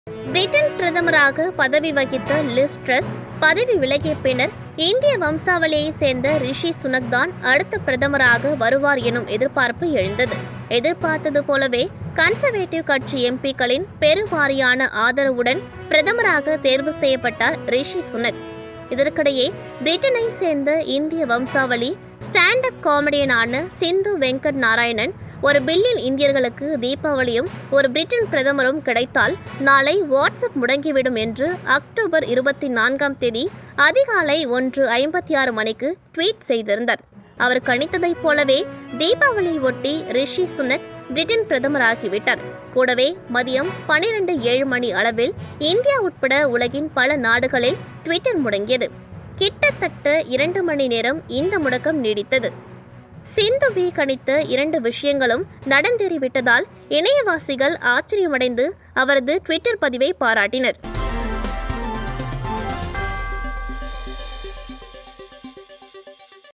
Britain பிரதமராக பதவி வகித்த லிஸ் ட்ரஸ் பதவி விலகிய பின்னர் இந்திய வம்சாவளியைச் சேர்ந்த ரிஷி சுனக் தான் அடுத்த பிரதமராக வருவார் எனும் எதிர்பார்ப்பு எழுந்தது எதிர்பார்த்தது போலவே கன்சர்வேட்டிவ் கட்சி எம்பிக்களின் பெருவாரியான ஆதரவுடன் பிரதமராக தேர்வு செய்யப்பட்டார் ரிஷி சுனக் இதற்கிடையே பிரிட்டனை சேர்ந்த இந்திய வம்சாவளி ஸ்டாண்ட் அப் காமெடியனான சிந்து வெங்கட் நாராயணன் ஒரு பில்லியன் இந்தியர்களுக்கு தீபாவளியும் ஒரு பிரிட்டன் பிரதமரும் கிடைத்தால் நாளை வாட்ஸ்அப் முடங்கிவிடும் என்று அக்டோபர் இருபத்தி நான்காம் தேதி அதிகாலை ஒன்று ஐம்பத்தி ஆறு மணிக்கு ட்வீட் செய்திருந்தார் அவர் கணித்ததைப் போலவே தீபாவளியை ஒட்டி ரிஷி சுனக் பிரிட்டன் பிரதமராகிவிட்டார் கூடவே மதியம் பனிரெண்டு ஏழு மணி அளவில் இந்தியா உட்பட உலகின் பல நாடுகளில் ட்விட்டர் முடங்கியது கிட்டத்தட்ட இரண்டு மணி நேரம் இந்த முடக்கம் நீடித்தது சிந்துவி கணித்த இரண்டு விஷயங்களும் நடந்தேறிவிட்டதால் இணையவாசிகள் ஆச்சரியமடைந்து அவரது ட்விட்டர் பதிவை பாராட்டினர்